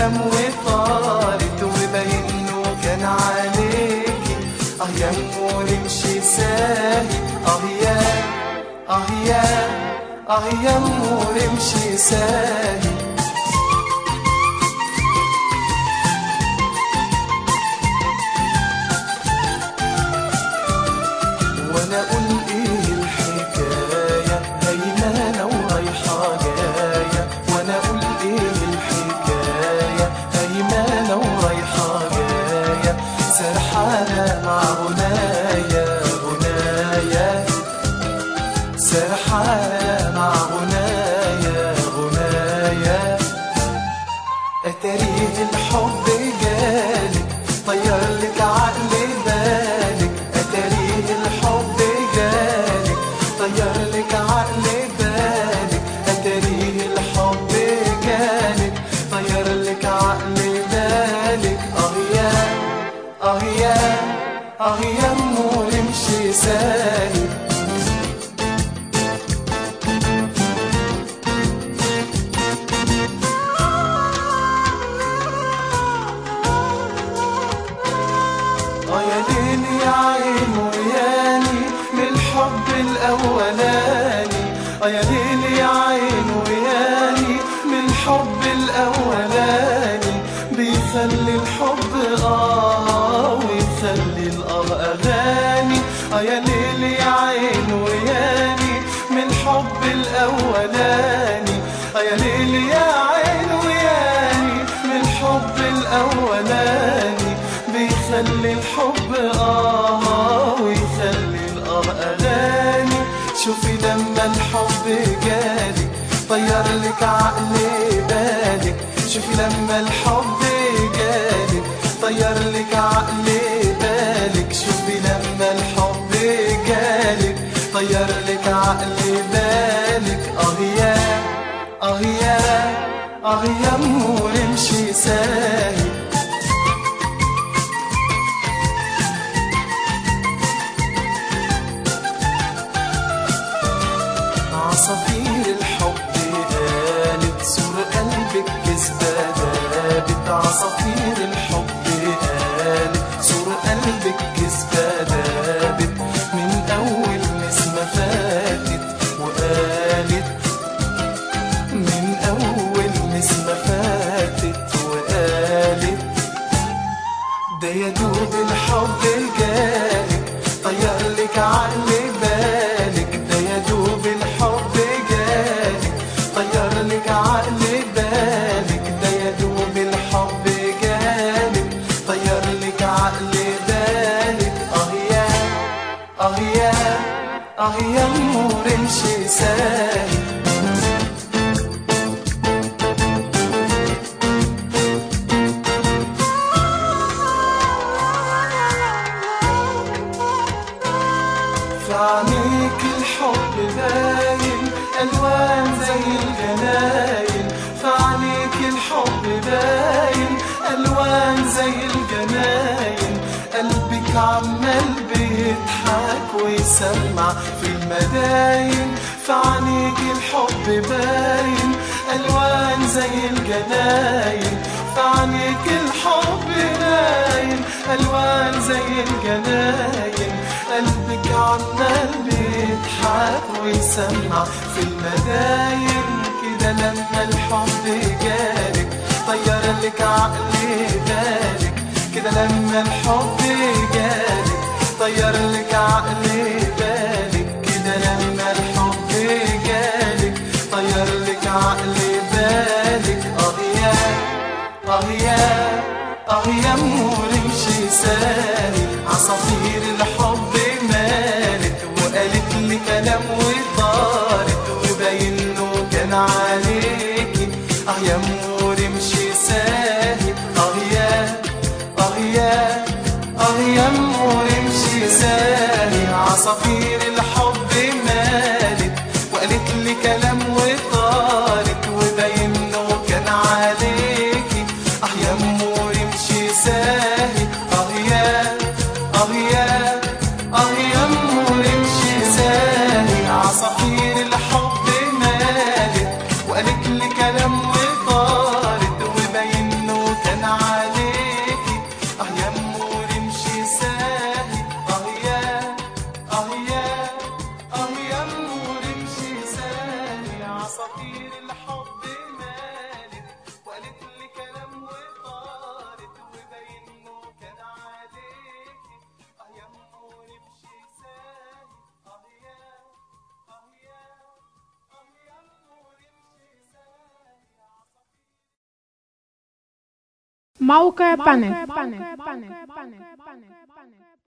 كلام وطارت وبينه كان عليكي اه يا أمو نمشي ساهي اه يا اه يا اه يا أمو نمشي ساهي وانا اقول ايه الحكايه هيمانه ورايحه جايه وانا اقول ايه الحكايه هيمانه ورايحه جايه سرحانه مع غنايا غنايا سرحانه مع غنايا غنايا اتاريه الحب جالك طير لك عقل بالك اتاريه الحب جالك طير لك عقل بالك اتاريه الحب جالك طير لك عقل بالك اه يا اه يا اه يا امور امشي سايب اه يا ليل يا عين وياني من الحب الاولاني اه يا ليل يا عين وياني من الحب الاولاني بيخلي الحب اه ويخلي الاه اغاني اه يا ليل يا عين وياني من الحب الاولاني اه يا ليل يا عين وياني من الحب الاولاني بيخلي الحب اه ويخلي الاه اغاني شوفي لما الحب جالك طير لك عقل بالك شوفي لما الحب جالك طير لك عقل بالك شوفي لما الحب جالك طير لك عقل بالك اه يا اه يا اه يا امور امشي سايب عصافير الحب قالت سور قلبك كذبة دابت عصافير الحب قالت سور قلبك كذبة دابت من أول نسمة فاتت وقالت من أول نسمة فاتت وقالت ده يا دوب الحب جالك طير لك عقل بالك ده يا دوب الحب جالك طير لك عقل بالك ده يا دوب الحب جالك طير لك عقل بالك اه يا اه يا اه يا امور امشي سايب في عينيك الحب باين الوان زي الجناين في عينيك الحب باين الوان زي الجناين قلبك عمال بيضحك ويسمع في المداين في عينيك الحب باين الوان زي الجناين في عينيك الحب باين الوان زي الجناين قلبك عمال بيضحك ويسمع في المداين كده لما الحب جالك طير لك عقل بالك كده لما الحب جالك طير لك عقل بالك كده لما الحب جالك طير لك عقل بالك اه يا اه يا اه يا امور امشي سالي عصافير الحب مالت وقالت لي كلام وطارت وباينه كان عليكي اه يا امور امشي سالي اه يا اه يا اه يا امور امشي سالي عصافير الحب مالت وقالت لي كلام وطارت وباينه كان عليكي اه يا امور امشي ساهي اه يا اه يا موقع بانل